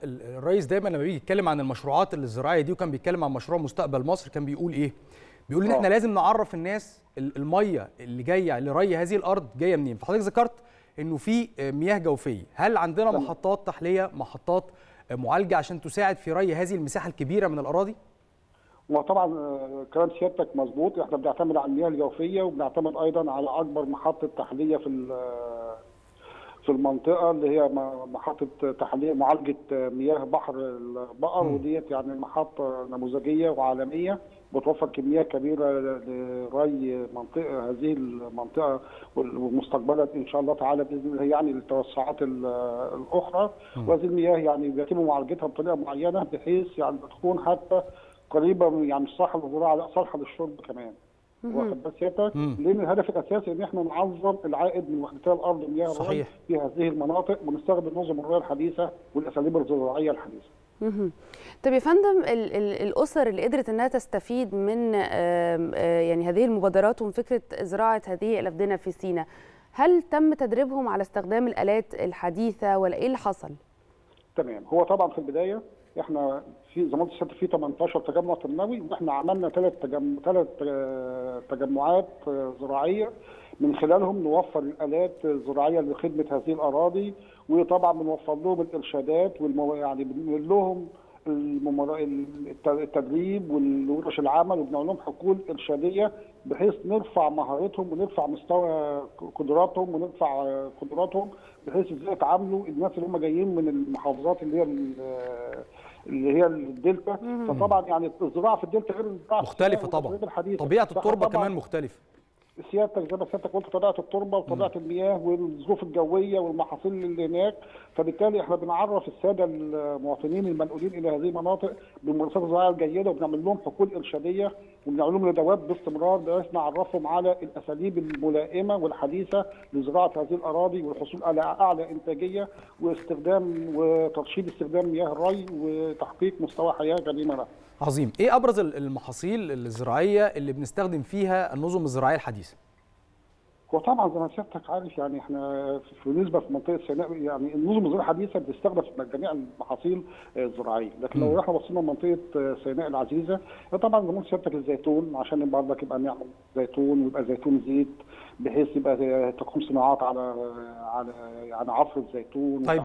ال- الرئيس دايما لما بيجي يتكلم عن المشروعات الزراعيه دي وكان بيتكلم عن مشروع مستقبل مصر كان بيقول ايه بيقول ان آه. احنا لازم نعرف الناس ال- الميه اللي جايه لري هذه الارض جايه منين فحضرتك ذكرت انه في آه، مياه جوفيه هل عندنا تمام. محطات تحليه محطات آه، معالجه عشان تساعد في ري هذه المساحه الكبيره من الاراضي وطبعا آه، كلام سيادتك مظبوط احنا بنعتمد على المياه الجوفيه وبنعتمد ايضا على اكبر محطه تحليه في ال- في المنطقه اللي هي م- محطه تحليه معالجه مياه بحر البقر مم. وديت يعني محطه نموذجيه وعالميه بتوفر كميات كبيره لري منطقه هذه المنطقه ومستقبلا ان شاء الله تعالى باذن الله يعني للتوسعات ال- الاخرى مم. وهذه المياه يعني بيتم معالجتها بطريقه معينه بحيث يعني تكون حتى قريبه من يعني مش صالحه للزراعه لا صالحه للشرب كمان واخد بال سيادتك مم. لان الهدف الاساسي ان احنا نعظم العائد من وحدتي الارض مياه الري صحيح. في هذه المناطق ونستخدم نظم الري الحديثه والاساليب الزراعيه الحديثه. مهم. طب يا فندم ال ال الاسر اللي قدرت انها تستفيد من آم، آه، يعني هذه المبادرات ومن فكره زراعه هذه الافدنه في سيناء هل تم تدريبهم على استخدام الالات الحديثه ولا ايه اللي حصل؟ تمام هو طبعا في البدايه احنا في زي ما قلت لسيادتك في 18 تجمع تنموي واحنا عملنا ثلاث تجم... ثلاث آه، تجمعات آه، زراعيه من خلالهم نوفر الالات الزراعيه لخدمه هذه الاراضي وطبعا بنوفر لهم الارشادات والمو... يعني بنقول لهم الممر... الت- التدريب والورش العمل وبنعمل لهم حقول ارشاديه بحيث نرفع مهارتهم ونرفع مستوى قدراتهم ونرفع آه، قدراتهم بحيث ازاي يتعاملوا الناس اللي هم جايين من المحافظات اللي هي ال- اللي هي الدلتا فطبعا يعني الزراعه في الدلتا غير الزراعه في مختلفه سيناء طبعا والأساليب الحديثة. طبيعه فإحنا التربه طبعاً كمان مختلفه سيادتك زي ما سيادتك قلت طبيعه التربه وطبيعه المياه والظروف الجويه والمحاصيل اللي هناك فبالتالي احنا بنعرف الساده المواطنين المنقولين الى هذه المناطق بالممارسات الزراعيه الجيده وبنعمل لهم حقول ارشاديه وبنعمل لهم ندوات باستمرار بحيث نعرفهم على الاساليب الملائمه والحديثه لزراعه هذه الاراضي والحصول على اعلى انتاجيه واستخدام وترشيد استخدام مياه الري وتحقيق مستوى حياه كريمه لها. عظيم ايه ابرز ال- المحاصيل الزراعيه اللي بنستخدم فيها النظم الزراعيه الحديثه هو طبعا زي ما سيادتك عارف يعني احنا في نسبه في منطقه سيناء يعني النظم الزراعيه الحديثه بتستخدم في جميع المحاصيل آه، الزراعيه، لكن مم. لو احنا بصينا لمنطقه آه، سيناء العزيزه طبعا زي ما قلت سيادتك الزيتون عشان برضك يبقى نعمل زيتون ويبقى زيتون زيت بحيث يبقى تقوم صناعات على على يعني عصر الزيتون طيب